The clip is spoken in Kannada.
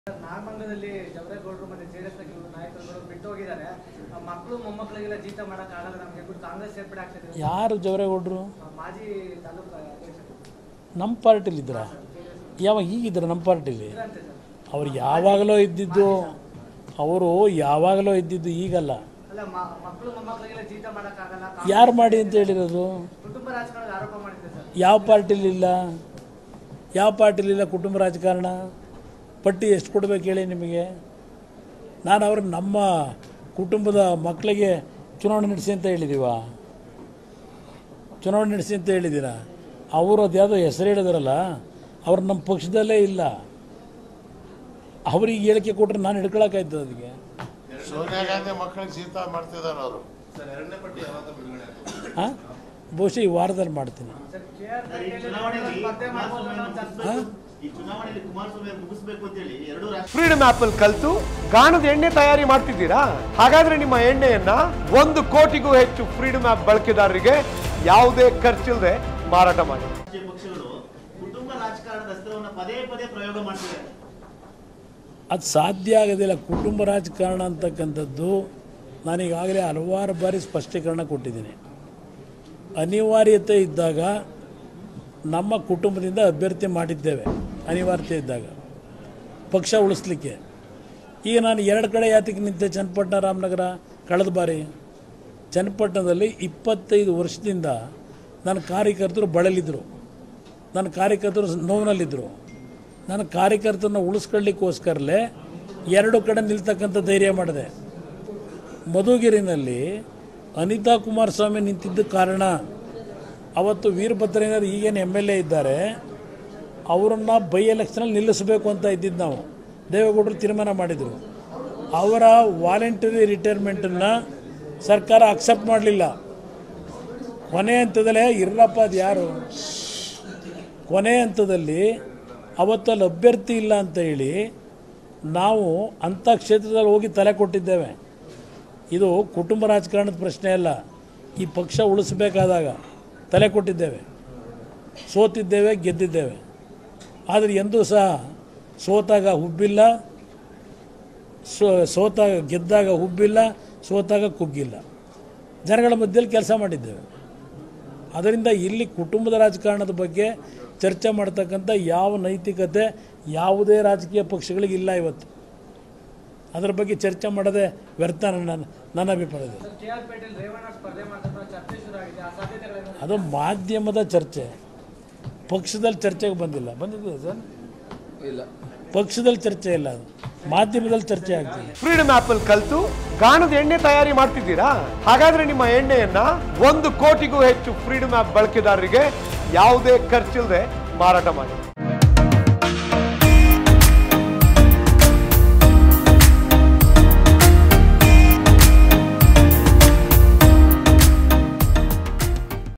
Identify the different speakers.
Speaker 1: ನಾಗಮಂಗಲದಲ್ಲಿ ಜವರೇಗೌಡರು ಮತ್ತೆ ಜೆಡಿಎಸ್ ನಾಯಕರುಗಳು ಬಿಟ್ಟು ಹೋಗಿದ್ದಾರೆ ಆ ಮಕ್ಕಳು ಮೊಮ್ಮಕ್ಕಳಿಗೆಲ್ಲ ಜೀತ ಮಾಡಕ್ ಆಗಲ್ಲ ನಮಗೆ ಬಿಟ್ಟು ಕಾಂಗ್ರೆಸ್ ಸೇರ್ಪಡೆ ಆಗ್ತಿದೆ
Speaker 2: ಯಾರು ಜವರೇಗೌಡರು
Speaker 1: ಮಾಜಿ ತಾಲೂಕು ಅಧ್ಯಕ್ಷರು
Speaker 2: ನಮ್ಮ ಪಾರ್ಟಿಲಿದ್ರ ಯಾವಾಗ ಈಗಿದ್ರ ನಮ್ಮ ಪಾರ್ಟಿಲಿ
Speaker 1: ಅಂತೆ ಸರ್
Speaker 2: ಅವ್ರು ಯಾವಾಗಲೂ ಇದ್ದಿದ್ದು ಅವರು ಯಾವಾಗಲೂ ಇದ್ದಿದ್ದು ಈಗಲ್ಲ
Speaker 1: ಅಲ್ಲ ಮ- ಮಕ್ಕಳು ಮೊಮ್ಮಕ್ಕಳಿಗೆಲ್ಲ ಜೀತ ಮಾಡಕ್ ಆಗಲ್ಲ
Speaker 2: ಯಾರು ಮಾಡಿ ಅಂತ ಹೇಳಿರೋದು
Speaker 1: ಕುಟುಂಬ ರಾಜಕಾರಣದ ಆರೋಪ ಮಾಡಿದೆ ಸರ್
Speaker 2: ಯಾವ ಪಾರ್ಟಿಲಿಲ್ಲ ಯಾವ ಪಾರ್ಟಿಲಿಲ್ಲ ಕುಟುಂಬ ರಾಜಕಾರಣ ಪಟ್ಟಿ ಎಷ್ಟು ಕೊಡ್ಬೇಕು ಹೇಳಿ ನಿಮಗೆ ನಾನು ಅವ್ರಿಗೆ ನಮ್ಮ ಕುಟುಂಬದ ಮಕ್ಕಳಿಗೆ ಚುನಾವಣೆ ನಡೆಸಿ ಅಂತ ಹೇಳಿದೀವ ಚುನಾವಣೆ ನಡೆಸಿ ಅಂತ ಹೇಳಿದ್ದೀರಾ ಅವರು ಅದ್ಯಾವುದೋ ಹೆಸರು ಹೇಳಿದಾರಲ್ಲ ಅವ್ರು ನಮ್ಮ ಪಕ್ಷದಲ್ಲೇ ಇಲ್ಲ ಅವ್ರಿಗೆ ಹೇಳಿಕೆ ಕೊಟ್ಟರೆ ನಾನು ಹಿಡ್ಕೊಳಕ್ಕಾಯ್ತದೆ ಅದಕ್ಕೆ
Speaker 3: ಸೋನಿಯಾ ಗಾಂಧಿ ಮಕ್ಕಳಿಗೆ ಜೀತ ಮಾಡ್ತಿದ್ದಾರೆ ಅವರು
Speaker 2: ಹಾಂ ಬಹುಶಃ ಈ ವಾರದಲ್ಲಿ ಮಾಡ್ತೀನಿ
Speaker 1: ಸರ್ ಕೆ ಆರ್
Speaker 4: ಈ ಚುನಾವಣೆಯಲ್ಲಿ
Speaker 1: ಸ್ಪರ್ಧೆ ಮಾಡ್ಬೋದು ಅನ್ನೋ ಒಂದು ಚರ್ಚೆ
Speaker 2: ಹಾಂ
Speaker 4: ಈ ಚುನಾವಣೆಯಲ್ಲಿ ಕುಮಾರಸ್ವಾಮಿ ಅವ್ರು ಮುಗಿಸ್ಬೇಕು ಅಂತೇಳಿ ಎರಡು ರಾಷ್ಟ್ರ
Speaker 5: ಫ್ರೀಡಮ್ ಆಪ್ ಅಲ್ಲಿ ಕಲ್ತು ಗಾಣದ ಎಣ್ಣೆ ತಯಾರಿ ಮಾಡ್ತಿದ್ದೀರಾ ಹಾಗಾದ್ರೆ ನಿಮ್ಮ ಎಣ್ಣೆಯನ್ನ ಒಂದು ಕೋಟಿಗೂ ಹೆಚ್ಚು ಫ್ರೀಡಮ್ ಆಪ್ ಬಳಕೆದಾರರಿಗೆ ಯಾವುದೇ ಖರ್ಚಿಲ್ಲದೆ ಮಾರಾಟ ಮಾಡಿ
Speaker 4: ರಾಷ್ಟ್ರೀಯ ಪಕ್ಷಗಳು ಕುಟುಂಬ ರಾಜಕಾರಣದ ಅಸ್ತ್ರವನ್ನ ಪದೇ ಪದೇ ಪ್ರಯೋಗ ಮಾಡ್ತಿದ್ದಾರೆ
Speaker 2: ಅದು ಸಾಧ್ಯ ಆಗೋದಿಲ್ಲ ಕುಟುಂಬ ರಾಜಕಾರಣ ಅಂತಕ್ಕಂಥದ್ದು ನಾನೀಗಾಗಲೇ ಹಲವಾರು ಬಾರಿ ಸ್ಪಷ್ಟೀಕರಣ ಕೊಟ್ಟಿದ್ದೀನಿ ಅನಿವಾರ್ಯತೆ ಇದ್ದಾಗ ನಮ್ಮ ಕುಟುಂಬದಿಂದ ಅಭ್ಯರ್ಥಿ ಮಾಡಿದ್ದೇವೆ ಅನಿವಾರ್ಯತೆ ಇದ್ದಾಗ ಪಕ್ಷ ಉಳಿಸ್ಲಿಕ್ಕೆ ಈಗ ನಾನು ಎರಡು ಕಡೆ ಯಾತಕ್ಕೆ ನಿಂತೆ ಚನ್ನಪಟ್ಟಣ ರಾಮನಗರ ಕಳೆದ ಬಾರಿ ಚನ್ನಪಟ್ಟಣದಲ್ಲಿ ಇಪ್ಪತ್ತೈದು ವರ್ಷದಿಂದ ನನ್ನ ಕಾರ್ಯಕರ್ತರು ಬಳಲಿದ್ರು ನನ್ನ ಕಾರ್ಯಕರ್ತರು ನೋವಿನಲ್ಲಿದ್ದರು ನನ್ನ ಕಾರ್ಯಕರ್ತರನ್ನ ಉಳಿಸ್ಕೊಳ್ಳಿಕ್ಕೋಸ್ಕರಲೇ ಎರಡು ಕಡೆ ನಿಲ್ತಕ್ಕಂಥ ಧೈರ್ಯ ಮಾಡಿದೆ ಮಧುಗಿರಿನಲ್ಲಿ ಅನಿತಾ ಕುಮಾರಸ್ವಾಮಿ ನಿಂತಿದ್ದ ಕಾರಣ ಅವತ್ತು ವೀರಭದ್ರಯ್ಯನವರು ಈಗೇನು ಎಮ್ ಎಲ್ ಎ ಇದ್ದಾರೆ ಅವರನ್ನು ಬೈ ಎಲೆಕ್ಷನಲ್ಲಿ ನಿಲ್ಲಿಸಬೇಕು ಅಂತ ಇದ್ದಿದ್ದು ನಾವು ದೇವೇಗೌಡರು ತೀರ್ಮಾನ ಮಾಡಿದರು ಅವರ ವಾಲಂಟರಿ ರಿಟೈರ್ಮೆಂಟನ್ನು ಸರ್ಕಾರ ಅಕ್ಸೆಪ್ಟ್ ಮಾಡಲಿಲ್ಲ ಕೊನೆ ಹಂತದಲ್ಲೇ ಇರ್ರಪ್ಪ ಅದು ಯಾರು ಕೊನೆ ಹಂತದಲ್ಲಿ ಅವತ್ತಲ್ಲಿ ಅಭ್ಯರ್ಥಿ ಇಲ್ಲ ಅಂತ ಹೇಳಿ ನಾವು ಅಂಥ ಕ್ಷೇತ್ರದಲ್ಲಿ ಹೋಗಿ ತಲೆ ಕೊಟ್ಟಿದ್ದೇವೆ ಇದು ಕುಟುಂಬ ರಾಜಕಾರಣದ ಪ್ರಶ್ನೆ ಅಲ್ಲ ಈ ಪಕ್ಷ ಉಳಿಸಬೇಕಾದಾಗ ತಲೆ ಕೊಟ್ಟಿದ್ದೇವೆ ಸೋತಿದ್ದೇವೆ ಗೆದ್ದಿದ್ದೇವೆ ಆದರೆ ಎಂದೂ ಸಹ ಸೋತಾಗ ಹುಬ್ಬಿಲ್ಲ ಸೋ ಸೋತಾಗ ಗೆದ್ದಾಗ ಹುಬ್ಬಿಲ್ಲ ಸೋತಾಗ ಕುಗ್ಗಿಲ್ಲ ಜನಗಳ ಮಧ್ಯದಲ್ಲಿ ಕೆಲಸ ಮಾಡಿದ್ದೇವೆ ಅದರಿಂದ ಇಲ್ಲಿ ಕುಟುಂಬದ ರಾಜಕಾರಣದ ಬಗ್ಗೆ ಚರ್ಚೆ ಮಾಡ್ತಕ್ಕಂಥ ಯಾವ ನೈತಿಕತೆ ಯಾವುದೇ ರಾಜಕೀಯ ಪಕ್ಷಗಳಿಗೆ ಇಲ್ಲ ಇವತ್ತು ಅದರ ಬಗ್ಗೆ ಚರ್ಚೆ ಮಾಡೋದೇ ವ್ಯರ್ಥ ನನ್ನ ನನ್ನ ಅಭಿಪ್ರಾಯದಲ್ಲಿ
Speaker 1: sir K R Patel Revanna ಸ್ಪರ್ಧೆ ಮಾಡ್ತಾರೆ ಚರ್ಚೆ ಶುರು ಆಗಿದೆ ಆ ಸಾಧ್ಯತೆಗಳೇನು
Speaker 2: ಅದು ಮಾಧ್ಯಮದ ಚರ್ಚೆ ಪಕ್ಷದಲ್ಲಿ ಚರ್ಚೆಗೆ ಬಂದಿಲ್ಲ ಬಂದಿದೆ ಸರ್ ಇಲ್ಲ ಪಕ್ಷದಲ್ಲಿ ಚರ್ಚೆ ಇಲ್ಲ ಅದು ಮಾಧ್ಯಮದಲ್ಲಿ ಚರ್ಚೆ ಆಗ್ತಿದೆ
Speaker 5: ಫ್ರೀಡಮ್ ಆಪ್ ಅಲ್ಲಿ ಕಲ್ತು ಗಾಣದ ಎಣ್ಣೆ ತಯಾರಿ ಮಾಡ್ತಿದ್ದೀರಾ ಹಾಗಾದ್ರೆ ನಿಮ್ಮ ಎಣ್ಣೆಯನ್ನ ಒಂದು ಕೋಟಿಗೂ ಹೆಚ್ಚು ಫ್ರೀಡಮ್ ಆಪ್ ಬಳಕೆದಾರರಿಗೆ ಯಾವುದೇ ಖರ್ಚಿಲ್ಲದೆ ಮಾರಾಟ ಮಾಡಿ